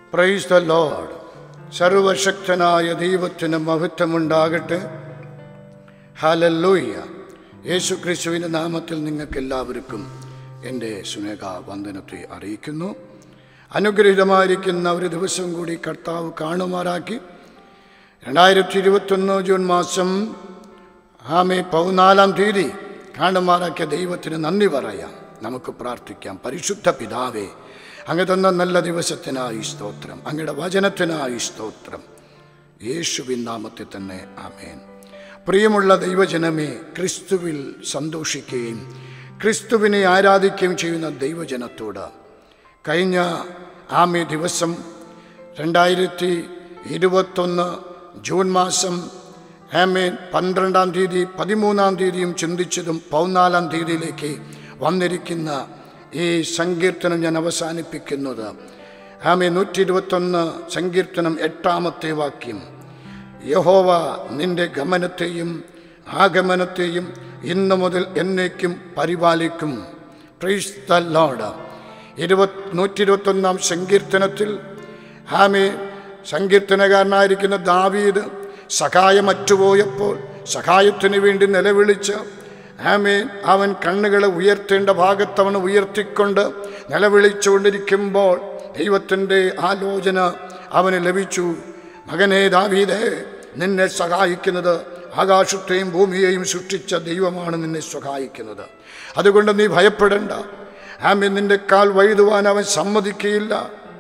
praise the load സർവശക്തനായ ദൈവത്തിന് മഹത്വമുണ്ടാകട്ടെ ഹാലല്ലൂയ്യ യേശു ക്രിസ്തുവിൻ്റെ നാമത്തിൽ നിങ്ങൾക്ക് എല്ലാവർക്കും എൻ്റെ സ്നേഹ വന്ദനത്തെ അറിയിക്കുന്നു അനുഗ്രഹീതമായിരിക്കുന്ന ഒരു ദിവസം കൂടി കർത്താവ് കാണുമാറാക്കി രണ്ടായിരത്തി ഇരുപത്തൊന്ന് ജൂൺ മാസം ആമേ പതിനാലാം തീയതി കാണുമാറാക്കിയ ദൈവത്തിന് നന്ദി പറയാം നമുക്ക് പ്രാർത്ഥിക്കാം പരിശുദ്ധ പിതാവേ അങ്ങ് തന്ന നല്ല ദിവസത്തിനായി സ്തോത്രം അങ്ങയുടെ വചനത്തിനായി സ്തോത്രം യേശുവിൻ നാമത്തിൽ തന്നെ ആമേൻ പ്രിയമുള്ള ദൈവജനമേ ക്രിസ്തുവിൽ സന്തോഷിക്കുകയും ക്രിസ്തുവിനെ ആരാധിക്കുകയും ചെയ്യുന്ന ദൈവജനത്തോട് കഴിഞ്ഞ ആമേ ദിവസം രണ്ടായിരത്തി ഇരുപത്തൊന്ന് ജൂൺ മാസം ആമേൻ പന്ത്രണ്ടാം തീയതി പതിമൂന്നാം തീയതിയും ചിന്തിച്ചതും പതിനാലാം തീയതിയിലേക്ക് വന്നിരിക്കുന്ന ഈ സങ്കീർത്തനം ഞാൻ അവസാനിപ്പിക്കുന്നത് ആമേ നൂറ്റി ഇരുപത്തൊന്ന് സങ്കീർത്തനം എട്ടാമത്തെ വാക്യം യഹോവ നിന്റെ ഗമനത്തെയും ആഗമനത്തെയും ഇന്നു മുതൽ എന്നേക്കും പരിപാലിക്കും പ്രൈസ് ദ ലോഡ് ഇരുപത് നൂറ്റി ഇരുപത്തൊന്നാം സങ്കീർത്തനത്തിൽ ആമേ സങ്കീർത്തനകാരനായിരിക്കുന്ന ദാവീദ് സഹായമറ്റുപോയപ്പോൾ സഹായത്തിന് വേണ്ടി നിലവിളിച്ച് ആമേൻ അവൻ കണ്ണുകളെ ഉയർത്തേണ്ട ഭാഗത്തവൻ ഉയർത്തിക്കൊണ്ട് നിലവിളിച്ചുകൊണ്ടിരിക്കുമ്പോൾ ദൈവത്തിൻ്റെ ആലോചന അവന് ലഭിച്ചു മകനെ ദാവീദേ നിന്നെ സഹായിക്കുന്നത് ആകാശത്തെയും ഭൂമിയെയും സൃഷ്ടിച്ച ദൈവമാണ് നിന്നെ സഹായിക്കുന്നത് അതുകൊണ്ട് നീ ഭയപ്പെടേണ്ട ആമേൻ നിന്റെ കാൽ വഴുതുവാൻ അവൻ സമ്മതിക്കുകയില്ല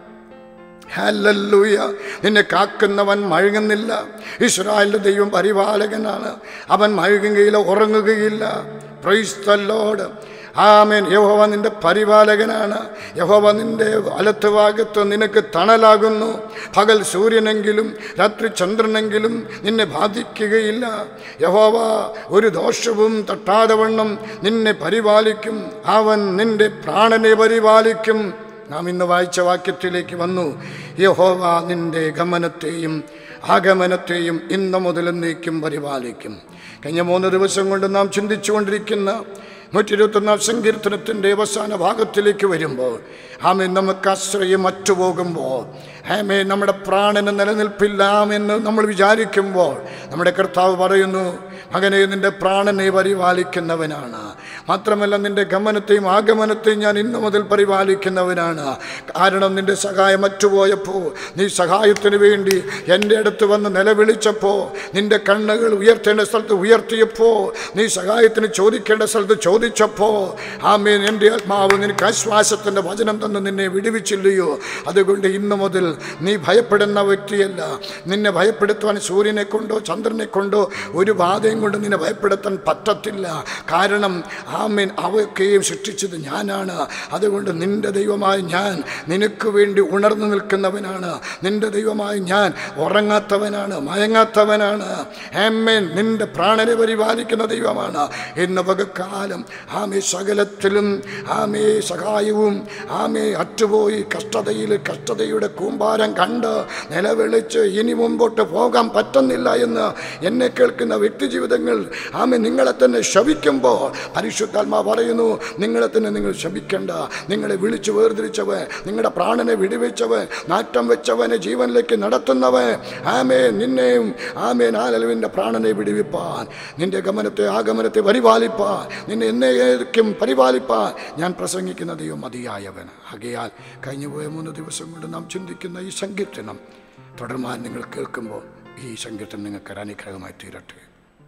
ഹല്ലേലൂയ നിന്നെ കാക്കുന്നവൻ മഴുകുന്നില്ല ഇസ്രായേലിന്റെ ദൈവം പരിപാലകനാണ് അവൻ മഴുകുകയില്ല ഉറങ്ങുകയില്ല പ്രൈസ് ദ ലോർഡ് ആമേൻ യഹോവ നിന്റെ പരിപാലകനാണ് യഹോവ നിന്റെ വലത്ത് ഭാഗത്ത് നിനക്ക് തണലാകുന്നു പകൽ സൂര്യനെങ്കിലും രാത്രി ചന്ദ്രനെങ്കിലും നിന്നെ ബാധിക്കുകയില്ല യഹോവ ഒരു ദോഷവും തട്ടാതെ വണ്ണം നിന്നെ പരിപാലിക്കും അവൻ നിന്റെ പ്രാണനെ പരിപാലിക്കും നാം ഇന്ന് വായിച്ച വാക്യത്തിലേക്ക് വന്നു യഹോവ നിന്റെ ഗമനത്തെയും ആഗമനത്തെയും ഇന്ന് മുതൽ എന്നേക്കും പരിപാലിക്കും കഴിഞ്ഞ മൂന്ന് ദിവസം കൊണ്ട് നാം ചിന്തിച്ചുകൊണ്ടിരിക്കുന്ന നൂറ്റി ഇരുപത്തൊന്നാം സങ്കീർത്തനത്തിൻ്റെ അവസാന ഭാഗത്തിലേക്ക് വരുമ്പോൾ ആമേ നമുക്ക് ആശ്രയം മറ്റുപോകുമ്പോൾ ആമേ നമ്മുടെ പ്രാണന് നിലനിൽപ്പില്ലാമെന്ന് നമ്മൾ വിചാരിക്കുമ്പോൾ നമ്മുടെ കർത്താവ് പറയുന്നു മകനെ നിന്റെ പ്രാണനെ പരിപാലിക്കുന്നവനാണ് മാത്രമല്ല നിന്റെ ഗമനത്തെയും ആഗമനത്തെയും ഞാൻ ഇന്നു മുതൽ പരിപാലിക്കുന്നവനാണ് കാരണം നിന്റെ സഹായം മറ്റുപോയപ്പോൾ നീ സഹായത്തിന് വേണ്ടി എൻ്റെ അടുത്ത് വന്ന് നിലവിളിച്ചപ്പോൾ നിന്റെ കണ്ണുകൾ ഉയർത്തേണ്ട സ്ഥലത്ത് ഉയർത്തിയപ്പോൾ നീ സഹായത്തിന് ചോദിക്കേണ്ട സ്ഥലത്ത് ചോദിച്ചപ്പോൾ ആമേൻ എൻ്റെ ആത്മാവ് നിനക്ക് ആശ്വാസത്തിൻ്റെ വചനം തന്ന് നിന്നെ വിടുവിച്ചില്ലയോ അതുകൊണ്ട് ഇന്നു മുതൽ നീ ഭയപ്പെടുന്ന വ്യക്തിയല്ല നിന്നെ ഭയപ്പെടുത്തുവാൻ സൂര്യനെ കൊണ്ടോ ചന്ദ്രനെ കൊണ്ടോ ഒരു ബാധയും കൊണ്ട് നിന്നെ ഭയപ്പെടുത്താൻ പറ്റത്തില്ല കാരണം ആമേൻ അവയൊക്കെയും സൃഷ്ടിച്ചത് ഞാനാണ് അതുകൊണ്ട് നിന്റെ ദൈവമായി ഞാൻ നിനക്ക് വേണ്ടി ഉണർന്നു നിൽക്കുന്നവനാണ് നിന്റെ ദൈവമായി ഞാൻ ഉറങ്ങാത്തവനാണ് മയങ്ങാത്തവനാണ് ആമേൻ നിന്റെ പ്രാണനെ പരിപാലിക്കുന്ന ദൈവമാണ് ഇന്ന് പകക്കാലം ആമേ സകലത്തിലും ആമേ സഹായവും ആമേ അറ്റുപോയി കഷ്ടതയിൽ കഷ്ടതയുടെ കൂമ്പാരം കണ്ട് നിലവിളിച്ച് ഇനി മുമ്പോട്ട് പോകാൻ പറ്റുന്നില്ല എന്ന് എന്നെ കേൾക്കുന്ന വ്യക്തിജീവിതങ്ങൾ ആമേ നിങ്ങളെ തന്നെ ശപിക്കുമ്പോൾ പരിശുദ്ധാത്മാ പറയുന്നു നിങ്ങളെ തന്നെ നിങ്ങൾ ശപിക്കേണ്ട നിങ്ങളെ വിളിച്ചു വേർതിരിച്ചവൻ നിങ്ങളുടെ പ്രാണനെ വിടിവെച്ചവൻ നാറ്റം വെച്ചവനെ ജീവനിലേക്ക് നടത്തുന്നവൻ ആമേ നിന്നെയും ആമേ നാലലുവിൻ്റെ പ്രാണനെ വിടിവിപ്പാൻ നിന്റെ ഗമനത്തെ ആഗമനത്തെ പരിപാലിപ്പാൻ നിന്നെ എന്നേക്കും പരിപാലിപ്പാൻ ഞാൻ പ്രസംഗിക്കുന്ന ദൈവം മതിയായവൻ ആകയാൽ കഴിഞ്ഞുപോയ മൂന്ന് ദിവസം കൊണ്ട് നാം ചിന്തിക്കുന്ന ഈ സങ്കീർത്തനം തുടർമാൻ നിങ്ങൾ കേൾക്കുമ്പോൾ ഈ സങ്കീർത്തനം നിങ്ങൾക്ക് ഒരു അനുഗ്രഹമായി തീരട്ടെ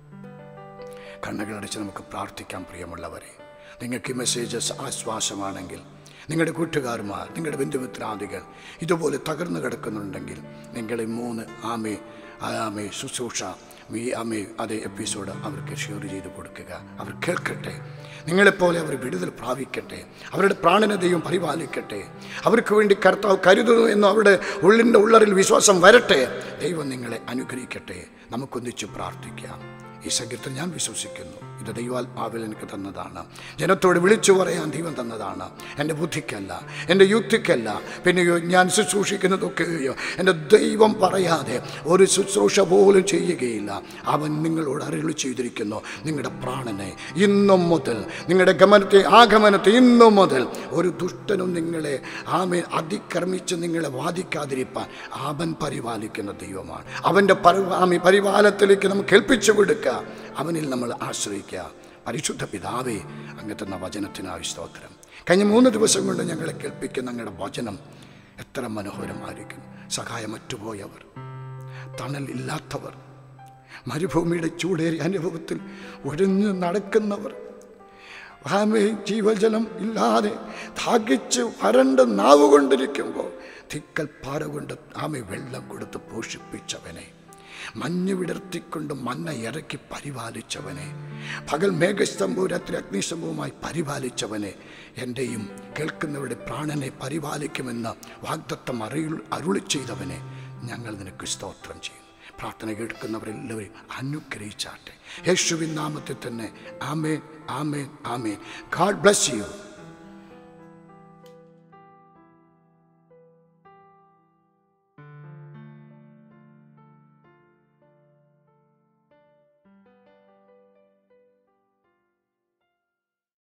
കണ്ണുകളടച്ച് നമുക്ക് പ്രാർത്ഥിക്കാം പ്രിയമുള്ളവരെ നിങ്ങൾക്ക് ഈ മെസ്സേജസ് ആശ്വാസമാണെങ്കിൽ നിങ്ങളുടെ കൂട്ടുകാർമാർ നിങ്ങളുടെ ബന്ധുമിത്രാദികൾ ഇതുപോലെ തകർന്നു കിടക്കുന്നുണ്ടെങ്കിൽ നിങ്ങൾ ഈ മൂന്ന് ആമേ ആമേ ശുശ്രൂഷ ഈ ആമേ അതേ എപ്പിസോഡ് അവർക്ക് ഷെയർ ചെയ്ത് കൊടുക്കുക അവർ കേൾക്കട്ടെ നിങ്ങളെപ്പോലെ അവർ വിടുതൽ പ്രാപിക്കട്ടെ അവരുടെ പ്രാണന ദൈവം പരിപാലിക്കട്ടെ അവർക്ക് വേണ്ടി കർത്താവ് കരുതുന്നു എന്ന് അവരുടെ ഉള്ളിൻ്റെ ഉള്ളറിൽ വിശ്വാസം വരട്ടെ ദൈവം നിങ്ങളെ അനുഗ്രഹിക്കട്ടെ നമുക്കൊന്നിച്ച് പ്രാർത്ഥിക്കാം ഈ സങ്കീർത്തനം ഞാൻ വിശ്വസിക്കുന്നു ഇത് ദൈവാത്മാവിൽ എനിക്ക് തന്നതാണ് ജനത്തോട് വിളിച്ചു പറയാൻ ദൈവം തന്നതാണ് എൻ്റെ ബുദ്ധിക്കല്ല എൻ്റെ യുക്തിക്കല്ല പിന്നെയോ ഞാൻ ശുശ്രൂഷിക്കുന്നതൊക്കെയോ എൻ്റെ ദൈവം പറയാതെ ഒരു ശുശ്രൂഷ പോലും ചെയ്യുകയില്ല അവൻ നിങ്ങളോട് അറിവ് ചെയ്തിരിക്കുന്നു നിങ്ങളുടെ പ്രാണനെ ഇന്നും മുതൽ നിങ്ങളുടെ ഗമനത്തെ ആഗമനത്തെ ഇന്നും മുതൽ ഒരു ദുഷ്ടനും നിങ്ങളെ ആമെ അതിക്രമിച്ച് നിങ്ങളെ വാദിക്കാതിരിപ്പാൻ അവൻ പരിപാലിക്കുന്ന ദൈവമാണ് അവൻ്റെ പരിവാമി പരിപാലത്തിലേക്ക് നമുക്ക് ഏൽപ്പിച്ചു കൊടുക്കുക അവനിൽ നമ്മൾ ആശ്രയിക്കുക പരിശുദ്ധ പിതാവേ അങ്ങ് തന്ന വചനത്തിനായി സ്തോത്രം കഴിഞ്ഞ മൂന്ന് ദിവസം കൊണ്ട് ഞങ്ങളെ കേൾപ്പിക്കുന്ന ഞങ്ങളുടെ വചനം എത്ര മനോഹരമായിരിക്കും സഹായമറ്റുപോയവർ തണലില്ലാത്തവർ മരുഭൂമിയുടെ ചൂടേറിയ അനുഭവത്തിൽ ഒഴിഞ്ഞു നടക്കുന്നവർ ആമേ ജീവജലം ഇല്ലാതെ ദാഹിച്ച് വരണ്ട് നാവ് കൊണ്ടിരിക്കുമ്പോൾ തിക്കൽ പാറ കൊണ്ട് ആമെ വെള്ളം കൊടുത്ത് പോഷിപ്പിച്ചവനെ മഞ്ഞ് വിടർത്തിക്കൊണ്ട് മന്ന ഇറക്കി പരിപാലിച്ചവനെ പകൽ മേഘസ്തംഭവും രാത്രി അഗ്നിസ്തംഭവുമായി പരിപാലിച്ചവനെ എൻ്റെയും കേൾക്കുന്നവരുടെ പ്രാണനെ പരിപാലിക്കുമെന്ന് വാഗ്ദത്തം അറിയു അരുളി ചെയ്തവനെ ഞങ്ങൾ നിനക്ക് സ്തോത്രം ചെയ്യും പ്രാർത്ഥന കേൾക്കുന്നവരെല്ലാവരും അനുഗ്രഹിച്ചാട്ടെ യേശുവിൻ നാമത്തിൽ തന്നെ ആമേൻ ആമേൻ ആമേൻ ഗാഡ് ബ്ലസ് യു